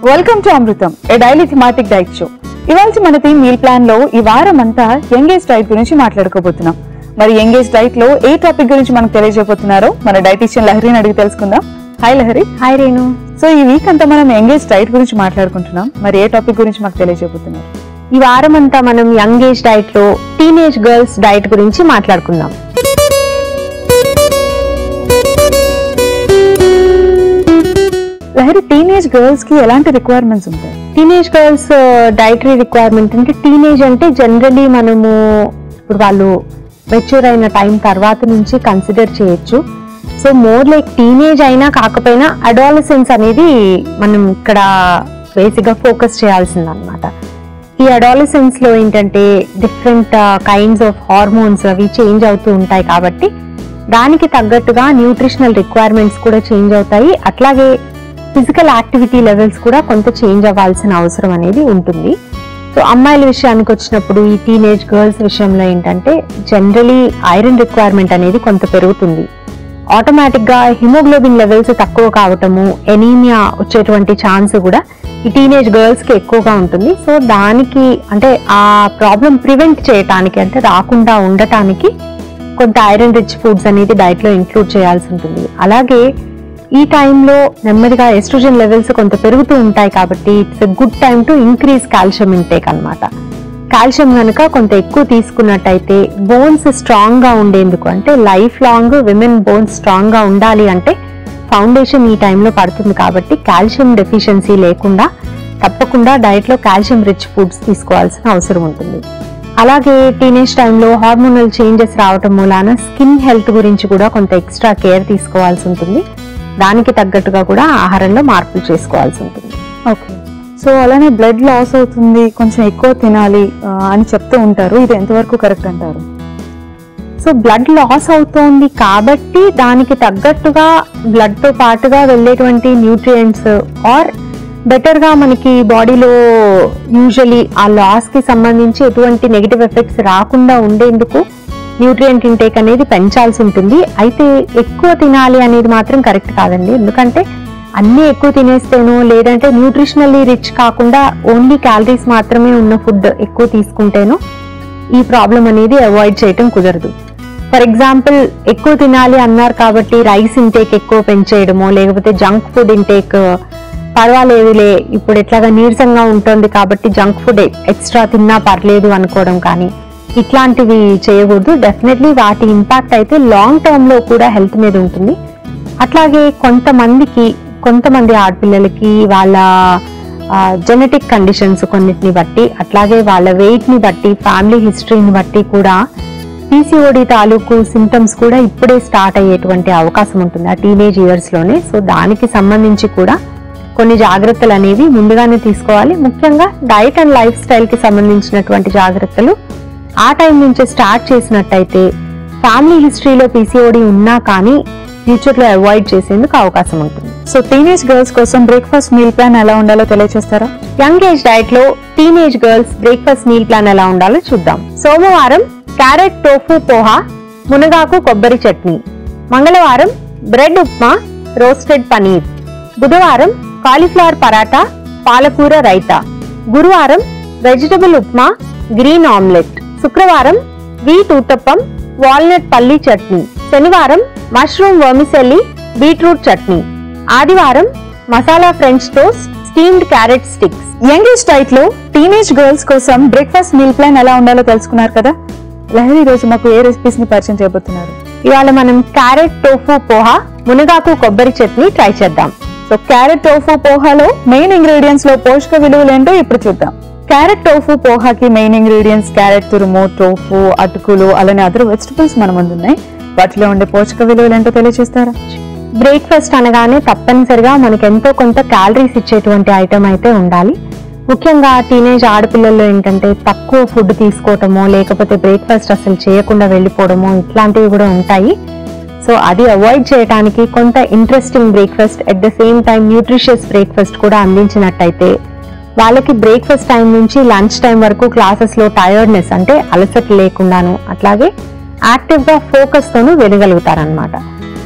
welcome to Amrutham a daily thematic diet show ఇవాళ మన team meal plan లో ఈ వారం అంతా యంగేజ్ డైట్ గురించి మాట్లాడుకోబోతున్నాం మరి యంగేజ్ డైట్ లో ఏ టాపిక్ గురించి మనకు తెలియజేయబోతున్నారో మన డైటీషియన్ లహరిని అడిగి తెలుసుకుందాం hi Lahari hi Renu so ఈ వీక్ అంతా మనం యంగేజ్ డైట్ గురించి మాట్లాడుకుంటున్నాం మరి ఏ టాపిక్ గురించి మాకు తెలియజేయబోతున్నారు ఈ వారం అంతా మనం యంగ్ ఏజ్ డైట్ లో టీనేజ్ గర్ల్స్ డైట్ గురించి మాట్లాడుకుందాం లహరి టీనేజ్ గర్ల్స్ కి ఎలాంటి రిక్వైర్మెంట్స్ ఉంటాయి టీనేజ్ గర్ల్స్ డైటరీ రిక్వైర్మెంట్ అంటే టీనేజ్ అంటే జనరలీ మనము ఇప్పుడు వాళ్ళు మెచ్యూర్ అయిన టైం తర్వాత నుంచి కన్సిడర్ చేయొచ్చు సో మోర్ లైక్ టీనేజ్ అయినా కాకపోయినా అడాలసెన్స్ అనేది మనం ఇక్కడ బేసిక్ గా ఫోకస్ చేయాల్సింది అనమాట ఈ అడాలసెన్స్ లో ఏంటంటే డిఫరెంట్ కైండ్స్ ఆఫ్ హార్మోన్స్ అవి చేంజ్ అవుతూ ఉంటాయి కాబట్టి దానికి తగ్గట్టుగా న్యూట్రిషనల్ రిక్వైర్మెంట్స్ కూడా చేంజ్ అవుతాయి అట్లాగే ఫిజికల్ యాక్టివిటీ లెవెల్స్ కూడా కొంత చేంజ్ అవ్వాల్సిన అవసరం అనేది ఉంటుంది సో అమ్మాయిల విషయానికి వచ్చినప్పుడు ఈ టీనేజ్ గర్ల్స్ విషయంలో ఏంటంటే జనరలీ ఐరన్ రిక్వైర్మెంట్ అనేది కొంత పెరుగుతుంది ఆటోమేటిక్ గా హిమోగ్లోబిన్ లెవెల్స్ తక్కువ కావటము ఎనీమియా వచ్చేటువంటి ఛాన్స్ కూడా ఈ టీనేజ్ గర్ల్స్ కి ఎక్కువగా ఉంటుంది సో దానికి అంటే ఆ ప్రాబ్లం ప్రివెంట్ చేయటానికి అంటే రాకుండా ఉండటానికి కొంత ఐరన్ రిచ్ ఫుడ్స్ అనేది డైట్ లో ఇంక్లూడ్ చేయాల్సి ఉంటుంది అలాగే ఈ టైంలో నెమ్మదిగా ఎస్ట్రోజన్ లెవెల్స్ కొంత పెరుగుతూ ఉంటాయి కాబట్టి it's a good time to increase calcium intake అన్నమాట కాల్షియం కనుక కొంత ఎక్కువ తీసుకున్నట్టయితే బోన్స్ స్ట్రాంగ్ గా ఉండేందుకు అంటే life long women bones strong గా ఉండాలి అంటే ఫౌండేషన్ ఈ టైంలో పడుతుంది కాబట్టి కాల్షియం డెఫిషియన్సీ లేకుండా తప్పకుండా డైట్ లో కాల్షియం రిచ్ ఫుడ్స్ తీసుకోవాల్సిన అవసరం ఉంటుంది అలాగే టీనేజ్ టైంలో హార్మోనల్ చేంజెస్ రావటం మూలాన స్కిన్ హెల్త్ గురించి కూడా కొంత ఎక్స్ట్రా కేర్ తీసుకోవాల్సి ఉంటుంది దానికి తగ్గట్టుగా కూడా ఆహారంలో మార్పులు చేసుకోవాల్సి ఉంటుంది ఓకే సో అలానే బ్లడ్ లాస్ అవుతుంది కొంచెం ఎక్కువ తినాలి ఆ, అని చెప్తూ ఉంటారు ఇది ఎంతవరకు కరెక్ట్ అంటారు సో బ్లడ్ లాస్ అవుతోంది కాబట్టి దానికి తగ్గట్టుగా బ్లడ్ తో పాటుగా వెళ్ళేటువంటి న్యూట్రియంట్స్ ఆర్ బెటర్ గా మనకి బాడీలో యూజువలీ ఆ లాస్ కి సంబంధించి ఎటువంటి నెగిటివ్ ఎఫెక్ట్స్ రాకుండా ఉండేందుకు న్యూట్రియంట్ ఇంటేక్ అనేది పెంచాల్సి ఉంటుంది అయితే ఎక్కువ తినాలి అనేది మాత్రం కరెక్ట్ కాదండి ఎందుకంటే అన్నీ ఎక్కువ తినేస్తేనో లేదంటే న్యూట్రిషనల్లీ రిచ్ కాకుండా ఓన్లీ క్యాలరీస్ మాత్రమే ఉన్న ఫుడ్ ఎక్కువ తీసుకుంటేనో ఈ ప్రాబ్లం అనేది అవాయిడ్ చేయటం కుదరదు ఫర్ ఎగ్జాంపుల్ ఎక్కువ తినాలి అన్నారు కాబట్టి రైస్ ఇంటేక్ ఎక్కువ పెంచేయడమో లేకపోతే జంక్ ఫుడ్ ఇంటేక్ పర్వాలేదులే ఇప్పుడు ఎట్లాగా నీరసంగా ఉంటుంది కాబట్టి జంక్ ఫుడ్ ఎక్స్ట్రా తిన్నా పర్లేదు అనుకోవడం కానీ ఇట్లాంటివి చేయకూడదు డెఫినెట్లీ వాటి ఇంపాక్ట్ అయితే లాంగ్ టర్మ్ లో కూడా హెల్త్ మీద ఉంటుంది అట్లాగే కొంతమందికి కొంతమంది ఆడపిల్లలకి వాళ్ళ జెనెటిక్ కండిషన్స్ కొన్నిటిని బట్టి అట్లాగే వాళ్ళ వెయిట్ ని బట్టి ఫ్యామిలీ హిస్టరీని బట్టి కూడా పీసీఓడి తాలూకు సిమ్టమ్స్ కూడా ఇప్పుడే స్టార్ట్ అయ్యేటువంటి అవకాశం ఉంటుంది ఆ టీనేజ్ ఇయర్స్ లోనే సో దానికి సంబంధించి కూడా కొన్ని జాగ్రత్తలు అనేవి ముందుగానే తీసుకోవాలి ముఖ్యంగా డైట్ అండ్ లైఫ్ స్టైల్ కి సంబంధించినటువంటి జాగ్రత్తలు ఆ టైం నుంచి స్టార్ట్ చేసినట్టయితే ఫ్యామిలీ హిస్టరీలో పీసీఓడి ఉన్నా కానీ ఫ్యూచర్ లో అవాయిడ్ చేసేందుకు అవకాశం ఉంటుంది సో టీనేజ్ గర్ల్స్ కోసం బ్రేక్ఫాస్ట్ మీల్ ప్లాన్ ఎలా ఉండాలో తెలియజేస్తారా యంగ్ ఏజ్ డైట్ లో teenage girls breakfast meal plan ఎలా ఉండాలో చూద్దాం సోమవారం క్యారెట్ టోఫు పోహా మునగాకు కొబ్బరి చట్నీ మంగళవారం బ్రెడ్ ఉప్మా రోస్టెడ్ పనీర్ బుధవారం కాలీఫ్లవర్ పరాటా పాలకూర రైతా గురువారం వెజిటబుల్ ఉప్మా గ్రీన్ ఆమ్లెట్ శుక్రవారం వీట్ ఊతప్పం వాల్నట్ పల్లీ చట్నీ శనివారం మష్రూమ్ వర్మిసెల్లి బీట్రూట్ చట్నీ ఆదివారం masala french toast steamed carrot sticks young age diet లో టీనేజ్ గర్ల్స్ కోసం బ్రేక్ఫాస్ట్ మీల్ ప్లాన్ ఎలా ఉండాలో తెలుసుకున్నారు కదా లహరి ఈ రోజు మాకు ఏ రెసిపీస్ ని పరిచయం చేయబోతున్నారు ఇవాళ మనం క్యారెట్ టోఫు పోహా మునగాకు కొబ్బరి చట్నీ ట్రై చేద్దాం సో క్యారెట్ టోఫు పోహాలో మెయిన్ ఇంగ్రీడియంట్స్ లో పోషక విలువలు ఏంటో ఇప్పుడు చూద్దాం క్యారెట్ టోఫు పోహాకి మెయిన్ ఇంగ్రీడియంట్స్ క్యారెట్ తురుము టోఫు అటుకులు అలానే అదర్ వెజిటబుల్స్ మన ముందు ఉన్నాయి వాటిలో ఉండే పోషక విలువలు ఏంటో తెలియజేస్తారా బ్రేక్ఫాస్ట్ అనగానే తప్పనిసరిగా మనకి ఎంతో కొంత క్యాలరీస్ ఇచ్చేటువంటి ఐటమ్ అయితే ఉండాలి ముఖ్యంగా టీనేజ్ ఆడపిల్లల్లో ఏంటంటే తక్కువ ఫుడ్ తీసుకోవటమో లేకపోతే బ్రేక్ఫాస్ట్ అసలు చేయకుండా వెళ్ళిపోవడమో ఇట్లాంటివి కూడా ఉంటాయి సో అది అవాయిడ్ చేయడానికి కొంత interesting breakfast at the same time nutritious breakfast కూడా అందించినట్టయితే వాళ్ళకి బ్రేక్ఫాస్ట్ టైం నుంచి లంచ్ టైం వరకు క్లాసెస్ లో టైర్డ్నెస్ అంటే అలసట లేకుండాను అట్లాగే యాక్టివ్ గా ఫోకస్ తోను వెళ్ళగలుగుతారనమాట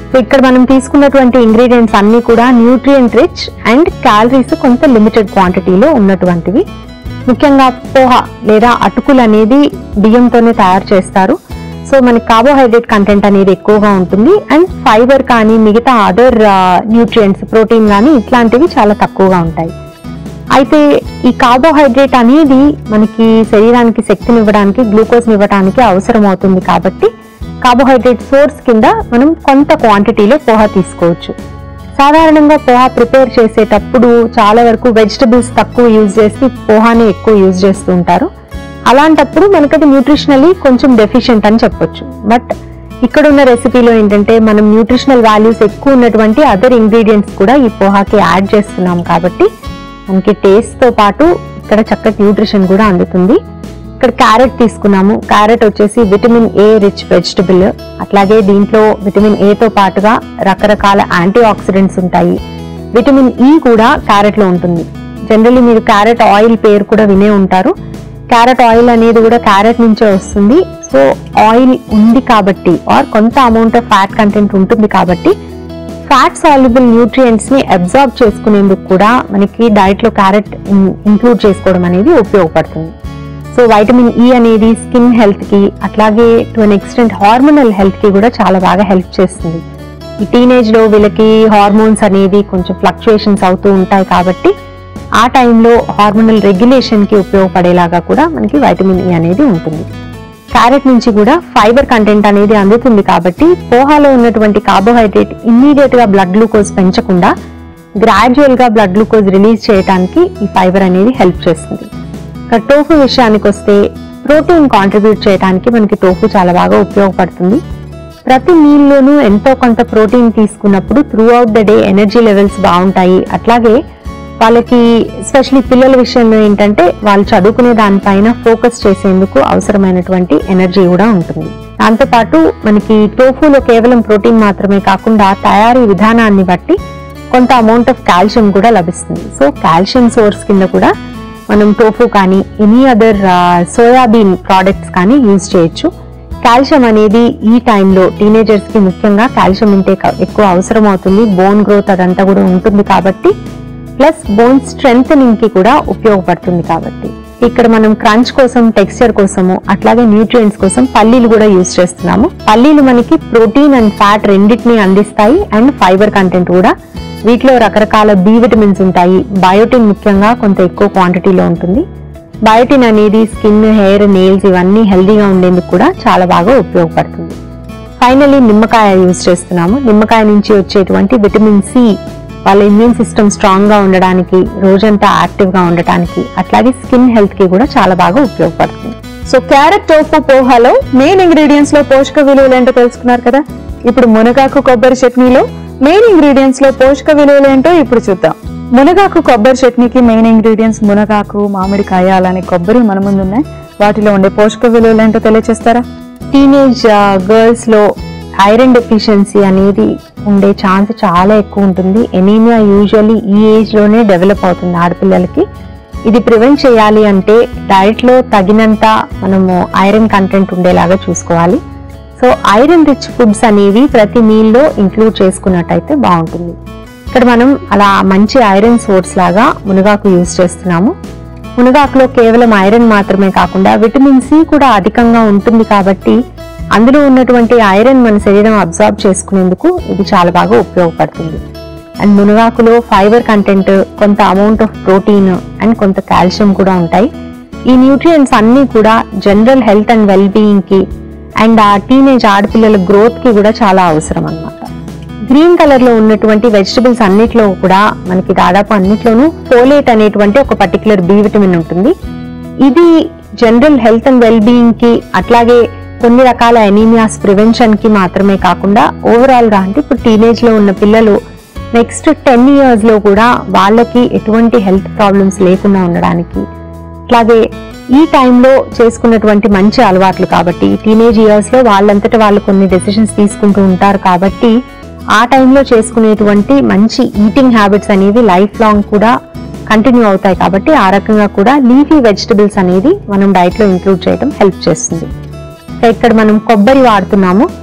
సో ఇక్కడ మనం తీసుకున్నటువంటి ఇంగ్రీడియంట్స్ అన్ని కూడా న్యూట్రియంట్ రిచ్ అండ్ క్యాలరీస్ కొంత లిమిటెడ్ క్వాంటిటీలో ఉన్నటువంటివి ముఖ్యంగా పోహ లేదా అటుకులు అనేది బియ్యంతోనే తయారు చేస్తారు సో మనకి కార్బోహైడ్రేట్ కంటెంట్ అనేది ఎక్కువగా ఉంటుంది అండ్ ఫైబర్ కానీ మిగతా అదర్ న్యూట్రియంట్స్ ప్రోటీన్ కానీ ఇట్లాంటివి చాలా తక్కువగా ఉంటాయి అయితే ఈ కార్బోహైడ్రేట్ అనేది మనకి శరీరానికి శక్తిని ఇవ్వడానికి గ్లూకోజ్ని ఇవ్వడానికి అవసరం అవుతుంది కాబట్టి కార్బోహైడ్రేట్ సోర్స్ కింద మనం కొంత క్వాంటిటీలో పోహా తీసుకోవచ్చు సాధారణంగా పోహా ప్రిపేర్ చేసేటప్పుడు చాలా వరకు వెజిటబుల్స్ తక్కువ యూజ్ చేసి పోహాని ఎక్కువ యూజ్ చేస్తూ ఉంటారు అలాంటప్పుడు మనకి అది న్యూట్రిషనలీ కొంచెం డెఫిషియెంట్ అని చెప్పొచ్చు బట్ ఇక్కడ ఉన్న రెసిపీలో ఏంటంటే మనం న్యూట్రిషనల్ వాల్యూస్ ఎక్కువ ఉన్నటువంటి అదర్ ఇంగ్రీడియంట్స్ కూడా ఈ పోహాకి యాడ్ చేస్తున్నాం కాబట్టి మనకి టేస్ట్ తో పాటు ఇక్కడ చక్కటి న్యూట్రిషన్ కూడా అందుతుంది ఇక్కడ క్యారెట్ తీసుకున్నాము క్యారెట్ వచ్చేసి విటమిన్ ఏ రిచ్ వెజిటబుల్ అట్లాగే దీంట్లో విటమిన్ ఏ తో పాటుగా రకరకాల యాంటీ ఆక్సిడెంట్స్ ఉంటాయి విటమిన్ ఈ కూడా క్యారెట్ లో ఉంటుంది జనరల్లీ మీరు క్యారెట్ ఆయిల్ పేరు కూడా వినే ఉంటారు క్యారెట్ ఆయిల్ అనేది కూడా క్యారెట్ నుంచే వస్తుంది సో ఆయిల్ ఉంది కాబట్టి ఆర్ కొంత అమౌంట్ ఆఫ్ ఫ్యాట్ కంటెంట్ ఉంటుంది కాబట్టి ఫ్యాట్ సాల్యుబుల్ న్యూట్రియంట్స్ ని అబ్జార్బ్ చేసుకునేందుకు కూడా మనకి డైట్ లో క్యారెట్ ఇంక్లూడ్ చేసుకోవడం అనేది ఉపయోగపడుతుంది సో వైటమిన్ ఈ అనేది స్కిన్ హెల్త్ కి అట్లాగే to an extent hormonal health కి కూడా చాలా బాగా హెల్ప్ చేస్తుంది ఈ టీనేజ్ లో వీళ్ళకి హార్మోన్స్ అనేది కొంచెం ఫ్లక్చుయేషన్స్ అవుతూ ఉంటాయి కాబట్టి ఆ టైంలో హార్మోనల్ రెగ్యులేషన్ కి ఉపయోగపడేలాగా కూడా మనకి వైటమిన్ ఈ అనేది ఉంటుంది క్యారెట్ నుంచి కూడా ఫైబర్ కంటెంట్ అనేది అందుతుంది కాబట్టి పోహాలో ఉన్నటువంటి కార్బోహైడ్రేట్ ఇమ్మీడియట్ గా బ్లడ్ గ్లూకోజ్ పెంచకుండా గ్రాడ్యువల్ గా బ్లడ్ గ్లూకోజ్ రిలీజ్ చేయడానికి ఈ ఫైబర్ అనేది హెల్ప్ చేస్తుంది ఇక టోఫు విషయానికి వస్తే ప్రోటీన్ కాంట్రిబ్యూట్ చేయడానికి మనకి టోఫు చాలా బాగా ఉపయోగపడుతుంది ప్రతి మీల్లోనూ ఎంతో కొంత ప్రోటీన్ తీసుకున్నప్పుడు throughout the day energy levels బాగుంటాయి అట్లాగే వాళ్ళకి ఎస్పెషలీ పిల్లల విషయంలో ఏంటంటే వాళ్ళు చదువుకునే దానిపైన ఫోకస్ చేసేందుకు అవసరమైనటువంటి ఎనర్జీ కూడా ఉంటుంది దాంతోపాటు మనకి టోఫులో కేవలం ప్రోటీన్ మాత్రమే కాకుండా తయారీ విధానాన్ని బట్టి కొంత అమౌంట్ ఆఫ్ కాల్షియం కూడా లభిస్తుంది సో కాల్షియం సోర్స్ కింద కూడా మనం టోఫు కానీ ఎనీ అదర్ సోయాబీన్ ప్రోడక్ట్స్ కానీ యూజ్ చేయొచ్చు కాల్షియం అనేది ఈ టైంలో టీనేజర్స్ కి ముఖ్యంగా కాల్షియం ఇంటేక్ ఎక్కువ అవసరం అవుతుంది బోన్ గ్రోత్ అదంతా కూడా ఉంటుంది కాబట్టి ప్లస్ బోన్ స్ట్రెంగ్ కి కూడా ఉపయోగపడుతుంది కాబట్టి ఇక్కడ మనం క్రంచ్ కోసం టెక్స్చర్ కోసము అట్లాగే న్యూట్రియంట్స్ కోసం పల్లీలు కూడా యూజ్ చేస్తున్నాము పల్లీలు మనకి ప్రోటీన్ అండ్ ఫ్యాట్ రెండింటిని అందిస్తాయి అండ్ ఫైబర్ కంటెంట్ కూడా వీటిలో రకరకాల బి విటమిన్స్ ఉంటాయి బయోటిన్ ముఖ్యంగా కొంత ఎక్కువ క్వాంటిటీలో ఉంటుంది బయోటిన్ అనేది స్కిన్ హెయిర్ నెయిల్స్ ఇవన్నీ హెల్దీగా ఉండేందుకు కూడా చాలా బాగా ఉపయోగపడుతుంది ఫైనలీ నిమ్మకాయ యూజ్ చేస్తున్నాము నిమ్మకాయ నుంచి వచ్చేటువంటి విటమిన్ సి వాళ్ళ ఇమ్యూన్ సిస్టమ్ స్ట్రాంగ్ గా ఉండడానికి రోజంతా యాక్టివ్ గా ఉండటానికి అట్లాగే స్కిన్ హెల్త్ కి కూడా చాలా బాగా ఉపయోగపడుతుంది సో క్యారెట్ టోఫు పోహాలో మెయిన్ ఇంగ్రీడియంట్స్ లో పోషక విలువలు ఏంటో తెలుసుకున్నారు కదా ఇప్పుడు మునగాకు కొబ్బరి చట్నీలో మెయిన్ ఇంగ్రీడియంట్స్ లో పోషక విలువలు ఏంటో ఇప్పుడు చూద్దాం మునగాకు కొబ్బరి చట్నీకి మెయిన్ ఇంగ్రీడియంట్స్ మునగాకు మామిడికాయ అలానే కొబ్బరి మన ముందు ఉన్నాయి వాటిలో ఉండే పోషక విలువలు ఏంటో తెలియజేస్తారా టీనేజ్ గర్ల్స్ లో ఐరన్ డెఫిషియన్సీ అనేది ఉండే ఛాన్స్ చాలా ఎక్కువ ఉంటుంది ఎనీమియా యూజువల్లీ ఈ ఏజ్ లోనే డెవలప్ అవుతుంది ఆడపిల్లలకి ఇది ప్రివెంట్ చేయాలి అంటే డైట్ లో తగినంత మనము ఐరన్ కంటెంట్ ఉండేలాగా చూసుకోవాలి సో ఐరన్ రిచ్ ఫుడ్స్ అనేవి ప్రతి మీల్లో ఇంక్లూడ్ చేసుకున్నట్టయితే బాగుంటుంది ఇక్కడ మనం అలా మంచి ఐరన్ సోర్స్ లాగా మునగాకు యూజ్ చేస్తున్నాము మునగాకులో కేవలం ఐరన్ మాత్రమే కాకుండా విటమిన్ సి కూడా అధికంగా ఉంటుంది కాబట్టి అందులో ఉన్నటువంటి ఐరన్ మన శరీరం అబ్జార్బ్ చేసుకునేందుకు ఇది చాలా బాగా ఉపయోగపడుతుంది అండ్ మునగాకులో ఫైబర్ కంటెంట్ కొంత అమౌంట్ ఆఫ్ ప్రోటీన్ అండ్ కొంత కాల్షియం కూడా ఉంటాయి ఈ న్యూట్రియంట్స్ అన్నీ కూడా general health and well being కి అండ్ ఆ టీనేజ్ ఆడపిల్లల గ్రోత్ కి కూడా చాలా అవసరం అన్నమాట గ్రీన్ కలర్ లో ఉన్నటువంటి వెజిటబుల్స్ అన్నిట్లో కూడా మనకి దాదాపు అన్నిట్లోనూ ఫోలేట్ అనేటువంటి ఒక పర్టికులర్ బి విటమిన్ ఉంటుంది ఇది general health and well being కి అట్లాగే కొన్ని రకాల ఎనీమియాస్ ప్రివెన్షన్ కి మాత్రమే కాకుండా ఓవరాల్ గా అంటే ఇప్పుడు టీనేజ్ లో ఉన్న పిల్లలు నెక్స్ట్ టెన్ ఇయర్స్ లో కూడా వాళ్ళకి ఎటువంటి హెల్త్ ప్రాబ్లమ్స్ లేకుండా ఉండడానికి అట్లాగే ఈ టైంలో చేసుకున్నటువంటి మంచి అలవాట్లు కాబట్టి టీనేజ్ ఇయర్స్ లో వాళ్ళంతట వాళ్ళు కొన్ని డెసిషన్స్ తీసుకుంటూ ఉంటారు కాబట్టి ఆ టైంలో చేసుకునేటువంటి మంచి ఈటింగ్ హ్యాబిట్స్ అనేవి లైఫ్ లాంగ్ కూడా కంటిన్యూ అవుతాయి కాబట్టి ఆ రకంగా కూడా లీఫీ వెజిటబుల్స్ అనేది మనం డైట్ లో ఇంక్లూడ్ చేయడం హెల్ప్ చేస్తుంది ఇంకా ఇక్కడ మనం కొబ్బరి వాడుతున్నాము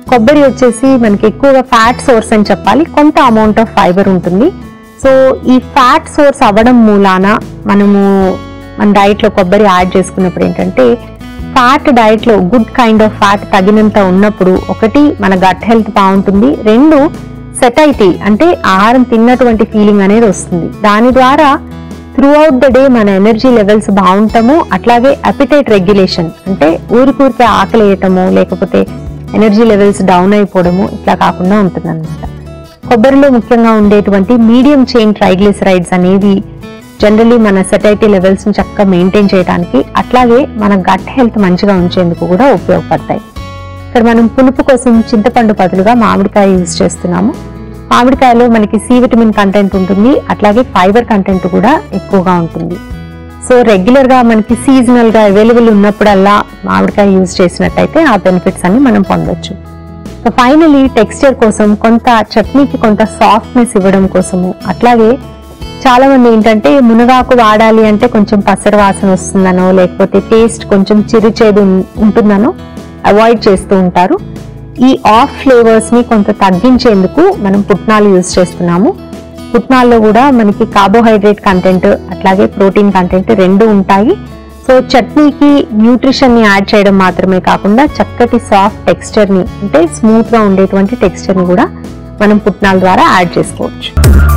కొబ్బరి వచ్చేసి మనకి ఎక్కువగా ఫ్యాట్ సోర్స్ అని చెప్పాలి కొంత అమౌంట్ ఆఫ్ ఫైబర్ ఉంటుంది సో ఈ ఫ్యాట్ సోర్స్ అవ్వడం మూలాన మనము మన డైట్లో కొబ్బరి యాడ్ చేసుకున్నప్పుడు ఏంటంటే ఫ్యాట్ డైట్లో గుడ్ కైండ్ ఆఫ్ ఫ్యాట్ తగినంత ఉన్నప్పుడు ఒకటి మన గట్ హెల్త్ బాగుంటుంది రెండు సెటైటీ అంటే ఆహారం తిన్నటువంటి ఫీలింగ్ అనేది వస్తుంది దాని ద్వారా త్రూ అవుట్ ద డే మన ఎనర్జీ లెవెల్స్ బాగుంటాము అట్లాగే అపిటైట్ రెగ్యులేషన్ అంటే ఊరికూరికే ఆకలి వేయటము లేకపోతే ఎనర్జీ లెవెల్స్ డౌన్ అయిపోవడము ఇట్లా కాకుండా ఉంటుందన్నమాట కొబ్బరిలో ముఖ్యంగా ఉండేటువంటి మీడియం చైన్ ట్రైగ్లిసరైడ్స్ అనేవి జనరలీ మన సెటైటీ లెవెల్స్ ని చక్కగా మెయింటైన్ చేయడానికి అట్లాగే మన గట్ హెల్త్ మంచిగా ఉంచేందుకు కూడా ఉపయోగపడతాయి ఇక్కడ మనం పులుపు కోసం చింతపండు బదులుగా మామిడికాయ యూజ్ చేస్తున్నాము మామిడికాయలో మనకి సి విటమిన్ కంటెంట్ ఉంటుంది అట్లాగే ఫైబర్ కంటెంట్ కూడా ఎక్కువగా ఉంటుంది సో రెగ్యులర్ గా మనకి సీజనల్ గా అవైలబుల్ ఉన్నప్పుడల్లా మామిడికాయ యూజ్ చేసినట్టయితే ఆ బెనిఫిట్స్ అన్ని మనం పొందొచ్చు సో ఫైనలీ టెక్స్చర్ కోసం కొంత చట్నీకి కొంత సాఫ్ట్నెస్ ఇవ్వడం కోసము అట్లాగే చాలా మంది ఏంటంటే మునగాకు వాడాలి అంటే కొంచెం పసరు వాసన వస్తుందనో లేకపోతే టేస్ట్ కొంచెం చిరుచేదు ఉం- ఉంటుందనో అవాయిడ్ చేస్తూ ఉంటారు ఈ ఆఫ్ ఫ్లేవర్స్ ని కొంత తగ్గించేందుకు మనం పుట్నాలు యూజ్ చేస్తున్నాము పుట్నాల్లో కూడా మనకి కార్బోహైడ్రేట్ కంటెంట్ అట్లాగే ప్రోటీన్ కంటెంట్ రెండు ఉంటాయి సో చట్నీకి న్యూట్రిషన్ ని యాడ్ చేయడం మాత్రమే కాకుండా చక్కటి సాఫ్ట్ టెక్స్చర్ ని అంటే స్మూత్ గా ఉండేటువంటి టెక్స్చర్ ని కూడా మనం పుట్నాల ద్వారా యాడ్ చేసుకోవచ్చు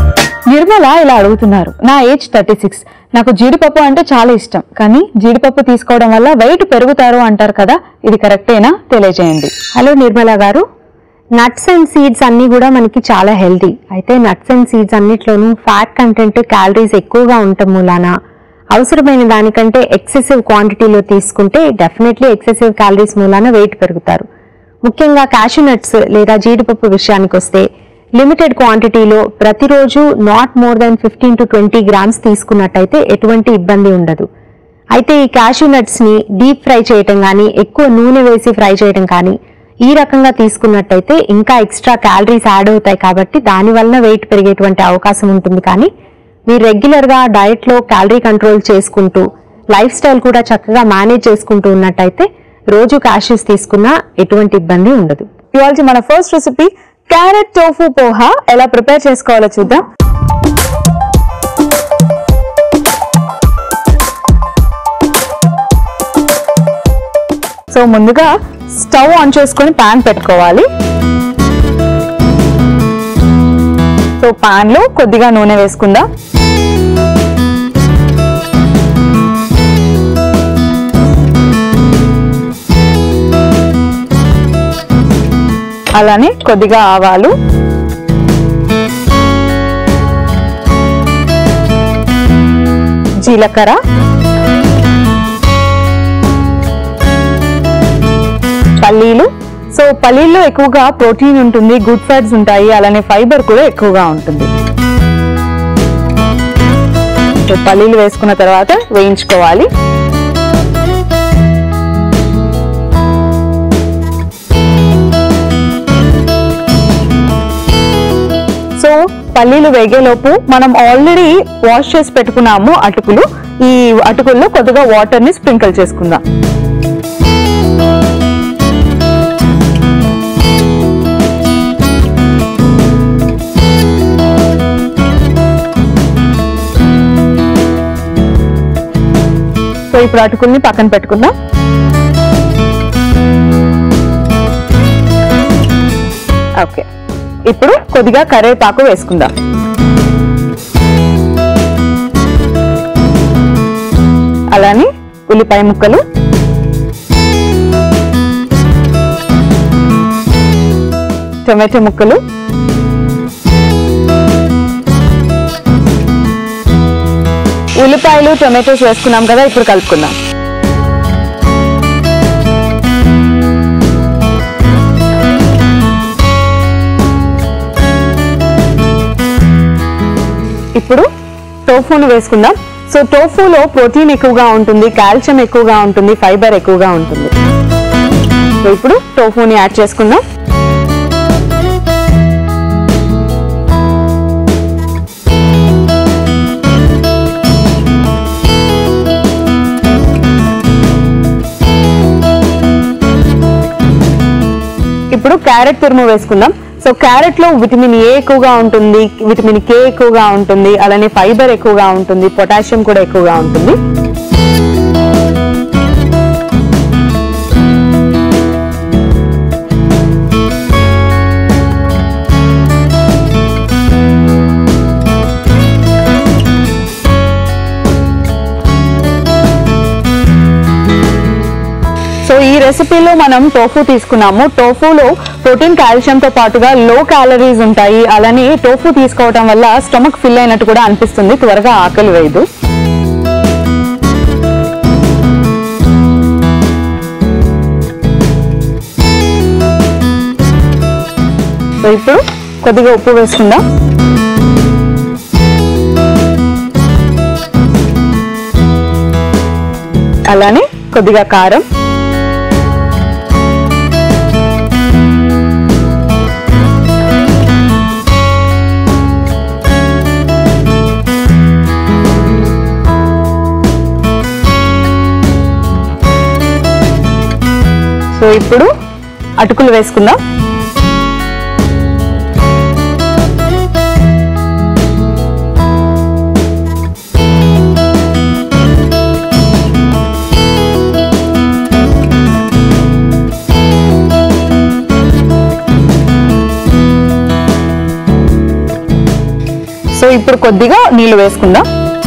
నిర్మల ఇలా అడుగుతున్నారు నా ఏజ్ థర్టీ సిక్స్ నాకు జీడిపప్పు అంటే చాలా ఇష్టం కానీ జీడిపప్పు తీసుకోవడం వల్ల వెయిట్ పెరుగుతారు అంటారు కదా ఇది కరెక్టేనా తెలియజేయండి హలో నిర్మల గారు నట్స్ అండ్ సీడ్స్ అన్ని కూడా మనకి చాలా హెల్తీ అయితే నట్స్ అండ్ సీడ్స్ అన్నిట్లోనూ ఫ్యాట్ కంటెంట్ క్యాలరీస్ ఎక్కువగా ఉండటం మూలాన అవసరమైన దానికంటే ఎక్సెసివ్ క్వాంటిటీలో తీసుకుంటే డెఫినెట్లీ ఎక్సెసివ్ క్యాలరీస్ మూలాన వెయిట్ పెరుగుతారు ముఖ్యంగా క్యాషూ నట్స్ లేదా జీడిపప్పు విషయానికి వస్తే లిమిటెడ్ క్వాంటిటీలో ప్రతిరోజు not more than fifteen to twenty grams తీసుకున్నట్టయితే ఎటువంటి ఇబ్బంది ఉండదు అయితే ఈ క్యాషూ నట్స్ ని డీప్ ఫ్రై చేయటం కానీ ఎక్కువ నూనె వేసి ఫ్రై చేయడం కానీ ఈ రకంగా తీసుకున్నట్టయితే ఇంకా ఎక్స్ట్రా క్యాలరీస్ యాడ్ అవుతాయి కాబట్టి దాని వలన వెయిట్ పెరిగేటువంటి అవకాశం ఉంటుంది కానీ మీరు రెగ్యులర్ గా డయట్ లో క్యాలరీ కంట్రోల్ చేసుకుంటూ లైఫ్ స్టైల్ కూడా చక్కగా మేనేజ్ చేసుకుంటూ ఉన్నట్టయితే రోజు క్యాష్యూస్ తీసుకున్నా ఎటువంటి ఇబ్బంది ఉండదు ఇవాళ మన first recipe carrot tofu poha ఎలా ప్రిపేర్ చేసుకోవాలో చూద్దాం సో ముందుగా స్టవ్ ఆన్ చేసుకొని పాన్ పెట్టుకోవాలి సో పాన్ లో కొద్దిగా నూనె వేసుకుందాం అలానే కొద్దిగా ఆవాలు జీలకర్ర పల్లీలు సో పల్లీల్లో ఎక్కువగా ప్రోటీన్ ఉంటుంది గుడ్ ఫ్యాట్స్ ఉంటాయి అలానే ఫైబర్ కూడా ఎక్కువగా ఉంటుంది సో పల్లీలు వేసుకున్న తర్వాత వేయించుకోవాలి సో పల్లీలు వేగేలోపు మనం ఆల్రెడీ వాష్ చేసి పెట్టుకున్నాము అటుకులు ఈ అటుకుల్లో కొద్దిగా వాటర్ ని స్ప్రింకిల్ చేసుకుందాం సో ఇప్పుడు అటుకుల్ని పక్కన పెట్టుకుందాం ఓకే ఇప్పుడు కొద్దిగా కరివేపాకు వేసుకుందాం అలానే ఉల్లిపాయ ముక్కలు టొమాటో ముక్కలు ఉల్లిపాయలు టొమాటోస్ వేసుకున్నాం కదా ఇప్పుడు కలుపుకుందాం ఇప్పుడు టోఫూను వేసుకుందాం సో టోఫూలో ప్రోటీన్ ఎక్కువగా ఉంటుంది కాల్షియం ఎక్కువగా ఉంటుంది ఫైబర్ ఎక్కువగా ఉంటుంది సో ఇప్పుడు టోఫూని యాడ్ చేసుకుందాం ఇప్పుడు క్యారెట్ తురుము వేసుకుందాం సో క్యారెట్ లో విటమిన్ ఏ ఎక్కువగా ఉంటుంది విటమిన్ కే ఎక్కువగా ఉంటుంది అలానే ఫైబర్ ఎక్కువగా ఉంటుంది పొటాషియం కూడా ఎక్కువగా ఉంటుంది సో ఈ రెసిపీలో మనం టోఫు తీసుకున్నాము టోఫులో ప్రోటీన్ కాల్షియంతో పాటుగా లో క్యాలరీస్ ఉంటాయి అలానే టోఫు తీసుకోవటం వల్ల స్టమక్ ఫిల్ అయినట్టు కూడా అనిపిస్తుంది త్వరగా ఆకలి వేయదు సో ఇప్పుడు కొద్దిగా ఉప్పు వేసుకుందాం అలానే కొద్దిగా కారం సో ఇప్పుడు అటుకులు వేసుకుందాం సో ఇప్పుడు కొద్దిగా నీళ్లు వేసుకుందాం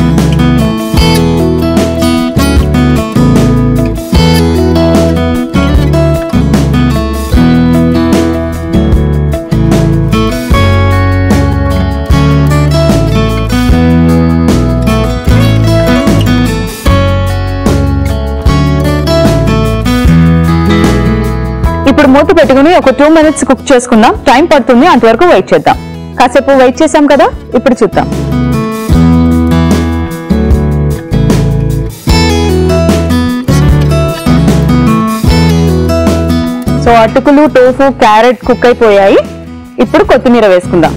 ఇప్పుడు మూత పెట్టుకుని ఒక టూ మినిట్స్ కుక్ చేసుకుందాం టైం పడుతుంది అంతవరకు వెయిట్ చేద్దాం కాసేపు వెయిట్ చేసాం కదా ఇప్పుడు చూద్దాం సో అటుకులు టోఫు క్యారెట్ కుక్ అయిపోయాయి ఇప్పుడు కొత్తిమీర వేసుకుందాం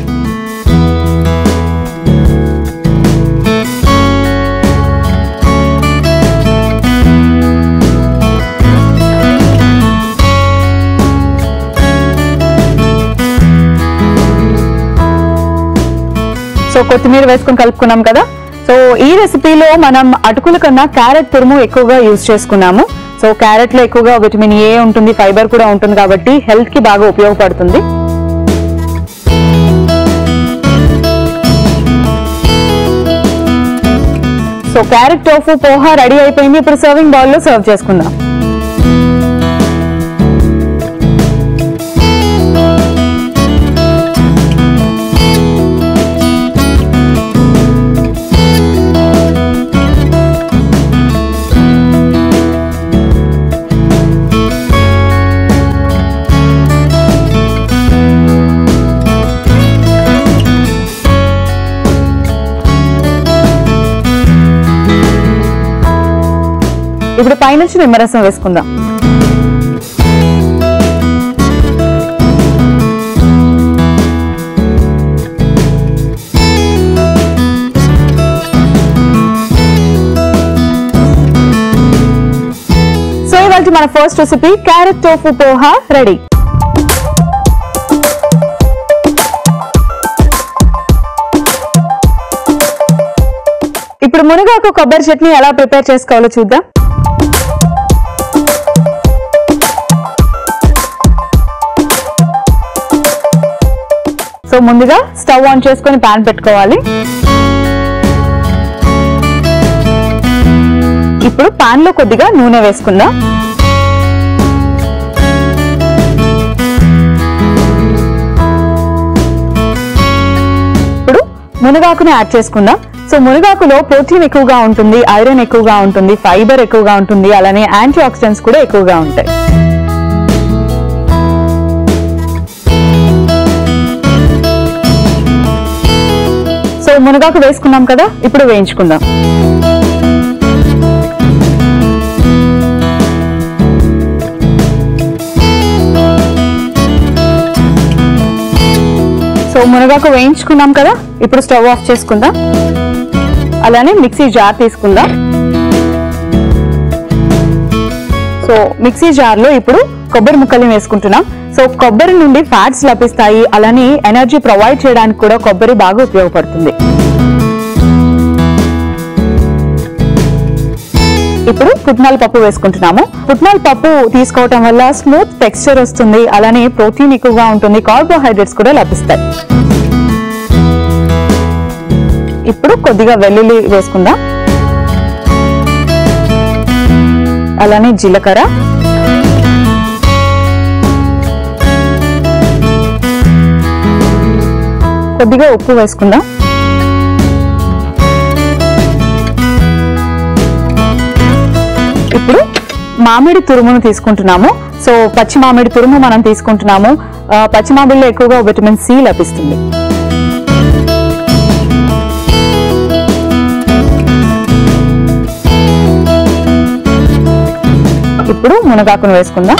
సో కొత్తిమీర వేసుకొని కలుపుకున్నాం కదా సో ఈ రెసిపీలో మనం అటుకుల కన్నా క్యారెట్ తురుము ఎక్కువగా యూజ్ చేసుకున్నాము సో క్యారెట్ లో ఎక్కువగా విటమిన్ ఏ ఉంటుంది ఫైబర్ కూడా ఉంటుంది కాబట్టి హెల్త్ కి బాగా ఉపయోగపడుతుంది so carrot tofu poha ready అయిపోయింది ఇప్పుడు సర్వింగ్ బౌల్ లో సర్వ్ చేసుకుందాం ఇప్పుడు పైనుంచి నిమ్మరసం వేసుకుందాం సో ఇవాళ మన first recipe carrot tofu poha ready ఇప్పుడు మునగాకు కొబ్బరి చట్నీ ఎలా ప్రిపేర్ చేసుకోవాలో చూద్దాం సో ముందుగా స్టవ్ ఆన్ చేసుకొని పాన్ పెట్టుకోవాలి ఇప్పుడు పాన్ లో కొద్దిగా నూనె వేసుకుందాం ఇప్పుడు మునగాకుని యాడ్ చేసుకుందాం సో మునగాకులో ప్రోటీన్ ఎక్కువగా ఉంటుంది ఐరన్ ఎక్కువగా ఉంటుంది ఫైబర్ ఎక్కువగా ఉంటుంది అలానే యాంటీ ఆక్సిడెంట్స్ కూడా ఎక్కువగా ఉంటాయి సో మునగాకు వేసుకున్నాం కదా ఇప్పుడు వేయించుకుందాం సో మునగాకు వేయించుకున్నాం కదా ఇప్పుడు స్టవ్ ఆఫ్ చేసుకుందాం అలానే మిక్సీ జార్ తీసుకుందాం సో మిక్సీ జార్ లో ఇప్పుడు కొబ్బరి ముక్కల్ని వేసుకుంటున్నాం సో కొబ్బరి నుండి ఫ్యాట్స్ లభిస్తాయి అలానే ఎనర్జీ ప్రొవైడ్ చేయడానికి కూడా కొబ్బరి బాగా ఉపయోగపడుతుంది ఇప్పుడు పుట్నాల పప్పు వేసుకుంటున్నాము పుట్నాల పప్పు తీసుకోవటం వల్ల స్మూత్ టెక్స్చర్ వస్తుంది అలానే ప్రోటీన్ ఎక్కువగా ఉంటుంది కార్బోహైడ్రేట్స్ కూడా లభిస్తాయి ఇప్పుడు కొద్దిగా వెల్లుల్లి వేసుకుందాం అలానే జీలకర్ర కొద్దిగా ఉప్పు వేసుకుందాం ఇప్పుడు మామిడి తురుమును తీసుకుంటున్నాము సో పచ్చి మామిడి తురుము మనం తీసుకుంటున్నాము ఆ, పచ్చి మామిడిలో ఎక్కువగా విటమిన్ సి లభిస్తుంది ఇప్పుడు మునగాకును వేసుకుందాం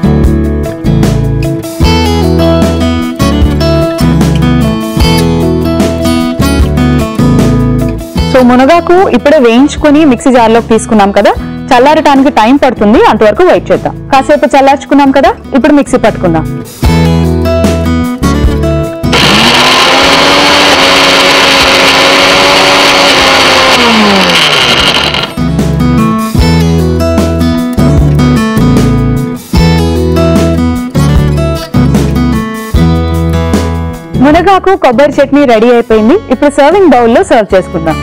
సో మునగాకు ఇప్పుడే వేయించుకొని మిక్సీ జార్లోకి తీసుకున్నాం కదా చల్లారటానికి టైం పడుతుంది అంతవరకు వెయిట్ చేద్దాం కాసేపు చల్లార్చుకున్నాం కదా ఇప్పుడు మిక్సీ పట్టుకుందాం మునగాకు కొబ్బరి చట్నీ రెడీ అయిపోయింది ఇప్పుడు సర్వింగ్ బౌల్లో సర్వ్ చేసుకుందాం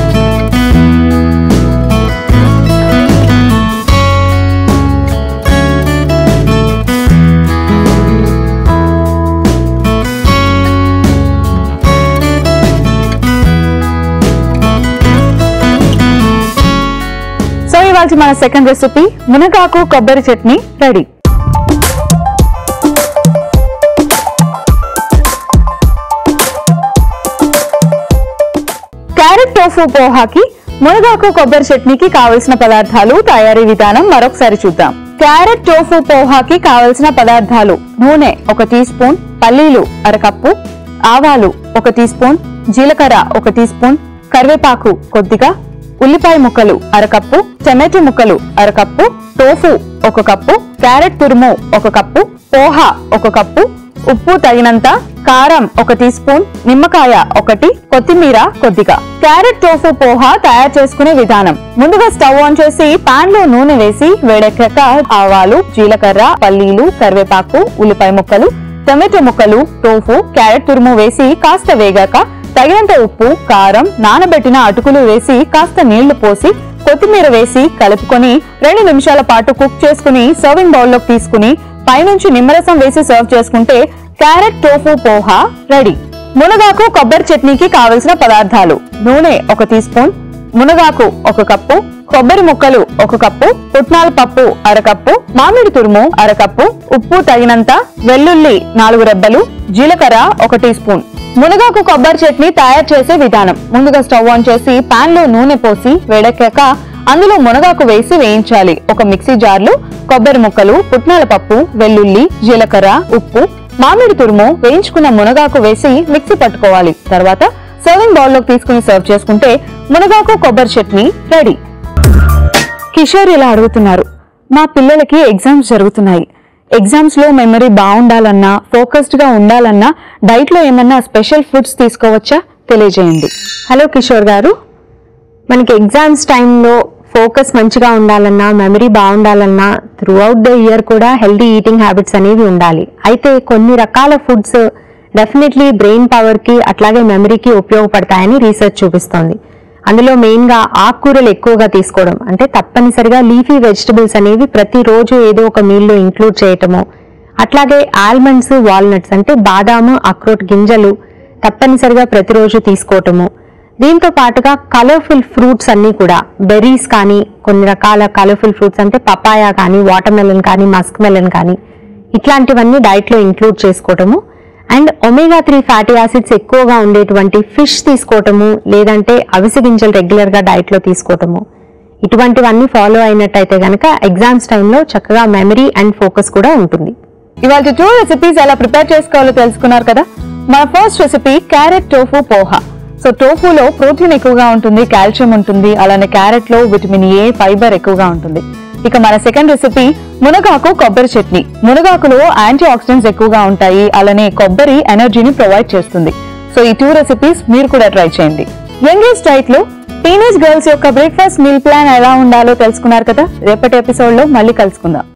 సో ఇవాళ మన సెకండ్ రెసిపీ మునగాకు కొబ్బరి చట్నీ రెడీ క్యారెట్ టోఫు పోహాకి మునగాకు కొబ్బరి చట్నీకి కావలసిన పదార్థాలు తయారీ విధానం మరొకసారి చూద్దాం క్యారెట్ టోఫు పోహాకి కావలసిన పదార్థాలు నూనె ఒక టీ స్పూన్ పల్లీలు అరకప్పు ఆవాలు ఒక టీ స్పూన్ జీలకర్ర ఒక టీ స్పూన్ కరివేపాకు కొద్దిగా ఉల్లిపాయ ముక్కలు అరకప్పు టమాటో ముక్కలు అరకప్పు టోఫు ఒక కప్పు క్యారెట్ తురుము ఒక కప్పు పోహా ఒక కప్పు ఉప్పు తగినంత కారం ఒక టీ స్పూన్ నిమ్మకాయ ఒకటి కొత్తిమీర కొద్దిగా క్యారెట్ టోఫు పోహా తయారు చేసుకునే విధానం ముందుగా స్టవ్ ఆన్ చేసి పాన్ లో నూనె వేసి వేడెక్కాక ఆవాలు జీలకర్ర పల్లీలు కరివేపాకు ఉల్లిపాయ ముక్కలు టమాటో ముక్కలు టోఫు క్యారెట్ తురుము వేసి కాస్త వేగాక తగినంత ఉప్పు కారం నానబెట్టిన అటుకులు వేసి కాస్త నీళ్లు పోసి కొత్తిమీర వేసి కలుపుకొని రెండు నిమిషాల పాటు కుక్ చేసుకుని సర్వింగ్ బౌల్లోకి తీసుకుని పైనుంచి నిమ్మరసం వేసి సర్వ్ చేసుకుంటే క్యారెట్ టోఫు పోహా రెడీ మునగాకు కొబ్బరి చట్నీకి కావలసిన పదార్థాలు నూనె ఒక టీ స్పూన్ మునగాకు ఒక కప్పు కొబ్బరి ముక్కలు ఒక కప్పు పుట్నాల పప్పు అరకప్పు మామిడి తురుము అరకప్పు ఉప్పు తగినంత వెల్లుల్లి నాలుగు రెబ్బలు జీలకర్ర ఒక టీ స్పూన్ మునగాకు కొబ్బరి చట్నీ తయారు చేసే విధానం ముందుగా స్టవ్ ఆన్ చేసి పాన్ లో నూనె పోసి వేడెక్కాక అందులో మునగాకు వేసి వేయించాలి ఒక మిక్సీ జార్లో కొబ్బరి ముక్కలు పుట్నాల పప్పు వెల్లుల్లి జీలకర్ర ఉప్పు మామిడి తురుము వేయించుకున్న మునగాకు వేసి మిక్సీ పట్టుకోవాలి తర్వాత సర్వింగ్ బౌల్లోకి తీసుకుని సర్వ్ చేసుకుంటే మునగాకు కొబ్బరి చట్నీ రెడీ కిషోర్ ఇలా అడుగుతున్నారు మా పిల్లలకి ఎగ్జామ్స్ జరుగుతున్నాయి ఎగ్జామ్స్ లో మెమరీ బాగుండాలన్నా ఫోకస్డ్ గా ఉండాలన్నా డైట్ లో ఏమన్నా స్పెషల్ ఫుడ్స్ తీసుకోవచ్చా తెలియజేయండి హలో కిషోర్ గారు మనకి ఎగ్జామ్స్ టైంలో ఫోకస్ మంచిగా ఉండాలన్నా మెమరీ బాగుండాలన్నా త్రూ అవుట్ ద ఇయర్ కూడా హెల్దీ ఈటింగ్ హ్యాబిట్స్ అనేవి ఉండాలి అయితే కొన్ని రకాల ఫుడ్స్ డెఫినెట్లీ బ్రెయిన్ పవర్కి అట్లాగే మెమరీకి ఉపయోగపడతాయని రీసెర్చ్ చూపిస్తోంది అందులో మెయిన్గా ఆకుకూరలు ఎక్కువగా తీసుకోవడం అంటే తప్పనిసరిగా లీఫీ వెజిటబుల్స్ అనేవి ప్రతిరోజు ఏదో ఒక మీల్లో ఇంక్లూడ్ చేయటము అట్లాగే ఆల్మండ్స్ వాల్నట్స్ అంటే బాదాము అక్రోట్ గింజలు తప్పనిసరిగా ప్రతిరోజు తీసుకోవటము దీంతో పాటుగా కలర్ఫుల్ ఫ్రూట్స్ అన్ని కూడా బెర్రీస్ కానీ కొన్ని రకాల కలర్ఫుల్ ఫ్రూట్స్ అంటే పపాయా కానీ వాటర్ మెలన్ కానీ మస్క్ మెలన్ కానీ ఇట్లాంటివన్నీ డైట్లో ఇంక్లూడ్ చేసుకోవటము and omega three fatty acids ఎక్కువగా ఉండేటువంటి ఫిష్ తీసుకోవటము లేదంటే అవిసె గింజలు రెగ్యులర్గా డైట్లో తీసుకోవటము ఇటువంటివన్నీ ఫాలో అయినట్టయితే గనక ఎగ్జామ్స్ టైంలో చక్కగా మెమరీ అండ్ ఫోకస్ కూడా ఉంటుంది ఇవాళ టూ రెసిపీస్ ఎలా ప్రిపేర్ చేసుకోవాలో తెలుసుకున్నారు కదా మన first recipe carrot tofu poha so టోఫులో ప్రోటీన్ ఎక్కువగా ఉంటుంది కాల్షియం ఉంటుంది అలానే క్యారెట్ లో విటమిన్ ఏ ఫైబర్ ఎక్కువగా ఉంటుంది ఇక మన సెకండ్ రెసిపీ మునగాకు కొబ్బరి చట్నీ మునగాకులో యాంటీ ఆక్సిడెంట్స్ ఎక్కువగా ఉంటాయి అలానే కొబ్బరి ఎనర్జీని ప్రొవైడ్ చేస్తుంది సో ఈ టూ రెసిపీస్ మీరు కూడా ట్రై చేయండి యంగెస్ట్ డైట్ లో టీనేజ్ గర్ల్స్ యొక్క బ్రేక్ఫాస్ట్ మీల్ ప్లాన్ ఎలా ఉండాలో తెలుసుకున్నారు కదా రేపటి ఎపిసోడ్ లో మళ్ళీ కలుసుకుందాం